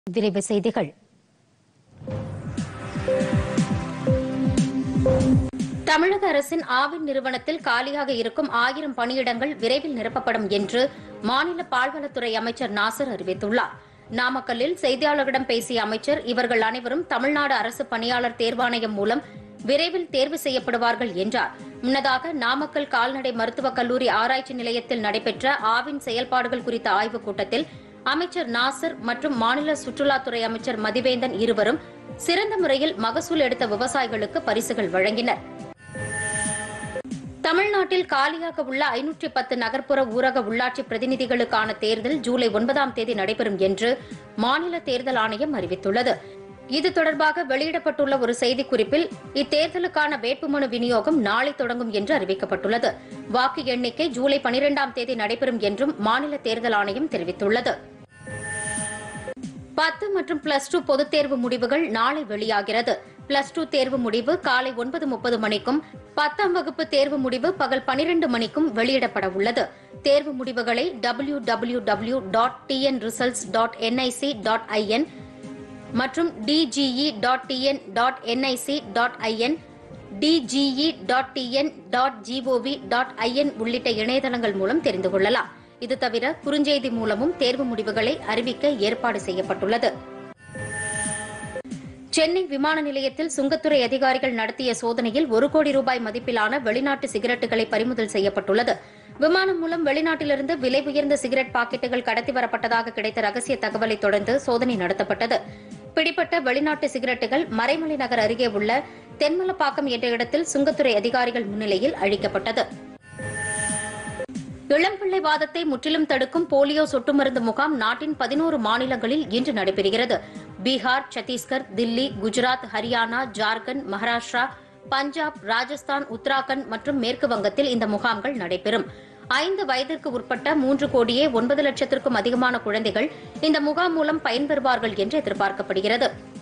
விரைவு செய்திகள் தமிழக அரசின் ஆவின் நிறுவனத்தில் காலியாக இருக்கும் ஆயிரம் பணியிடங்கள் விரைவில் நிரப்பப்படும் என்று மாநில பால்வளத்துறை அமைச்சர் நாசர் அறிவித்துள்ளார் நாமக்கல்லில் செய்தியாளர்களிடம் பேசிய அமைச்சர் இவர்கள் அனைவரும் தமிழ்நாடு அரசு பணியாளர் தேர்வாணையம் மூலம் விரைவில் தேர்வு செய்யப்படுவார்கள் என்றார் முன்னதாக நாமக்கல் கால்நடை மருத்துவக் கல்லூரி ஆராய்ச்சி நிலையத்தில் நடைபெற்ற ஆவின் செயல்பாடுகள் குறித்த ஆய்வுக் கூட்டத்தில் அமைச்சர் நாசர் மற்றும் மாநில சுற்றுலாத்துறை அமைச்சர் மதிவேந்தன் இருவரும் சிறந்த முறையில் மகசூல் எடுத்த விவசாயிகளுக்கு பரிசுகள் வழங்கினர் தமிழ்நாட்டில் காலியாக உள்ள ஐநூற்றி பத்து நகர்ப்புற ஊரக உள்ளாட்சி பிரதிநிதிகளுக்கான தேர்தல் ஜூலை ஒன்பதாம் தேதி நடைபெறும் என்று மாநில தேர்தல் ஆணையம் அறிவித்துள்ளது இது தொடர்பாக வெளியிடப்பட்டுள்ள ஒரு செய்திக்குறிப்பில் இத்தேர்தலுக்கான வேட்புமனு விநியோகம் நாளை தொடங்கும் என்று அறிவிக்கப்பட்டுள்ளது வாக்கு எண்ணிக்கை ஜூலை பனிரெண்டாம் தேதி நடைபெறும் என்றும் மாநில தேர்தல் ஆணையம் தெரிவித்துள்ளது பத்து மற்றும் பிளஸ் டூ பொதுத் தேர்வு முடிவுகள் நாளை வெளியாகிறது பிளஸ் டூ தேர்வு முடிவு காலை ஒன்பது முப்பது மணிக்கும் பத்தாம் வகுப்பு தேர்வு முடிவு பகல் பனிரெண்டு மணிக்கும் வெளியிடப்பட உள்ளது தேர்வு முடிவுகளை W W W dot TN results dot NIC dot IN மற்றும் DGE dot TN dot NIC dot IN DGE dot TN dot GOV dot IN உள்ளிட்ட இணையதளங்கள் மூலம் தெரிந்து கொள்ளலாம் இது தவிர குறுஞ்செய்தி மூலமும் தேர்வு முடிவுகளை அறிவிக்க ஏற்பாடு செய்யப்பட்டுள்ளது சென்னை விமான நிலையத்தில் சுங்கத்துறை அதிகாரிகள் நடத்திய சோதனையில் ஒரு கோடி ரூபாய் மதிப்பிலான வெளிநாட்டு சிகரெட்டுகளை பறிமுதல் செய்யப்பட்டுள்ளது விமானம் மூலம் வெளிநாட்டிலிருந்து விலை உயர்ந்த சிகரெட் பாக்கெட்டுகள் கடத்தி வரப்பட்டதாக கிடைத்த ரகசிய தகவலை தொடர்ந்து சோதனை நடத்தப்பட்டது பிடிப்பட்ட வெளிநாட்டு சிகரெட்டுகள் மறைமலை நகர் அருகே உள்ள தென்மலப்பாக்கம் என்ற இடத்தில் சுங்கத்துறை அதிகாரிகள் முன்னிலையில் அழிக்கப்பட்டது இளம்பிள்ளை வாதத்தை முற்றிலும் தடுக்கும் போலியோ சொட்டு மருந்து முகாம் நாட்டின் பதினோரு மாநிலங்களில் இன்று நடைபெறுகிறது பீகார் சத்தீஸ்கர் தில்லி குஜராத் ஹரியானா ஜார்க்கண்ட் மகாராஷ்டிரா பஞ்சாப் ராஜஸ்தான் உத்தராகண்ட் மற்றும் மேற்கு வங்கத்தில் இந்த முகாம்கள் நடைபெறும் ஐந்து வயதிற்கு உட்பட்ட மூன்று கோடியே ஒன்பது லட்சத்திற்கும் அதிகமான குழந்தைகள் இந்த முகாம் மூலம் பயன்பெறுவார்கள் என்று எதிர்பார்க்கப்படுகிறது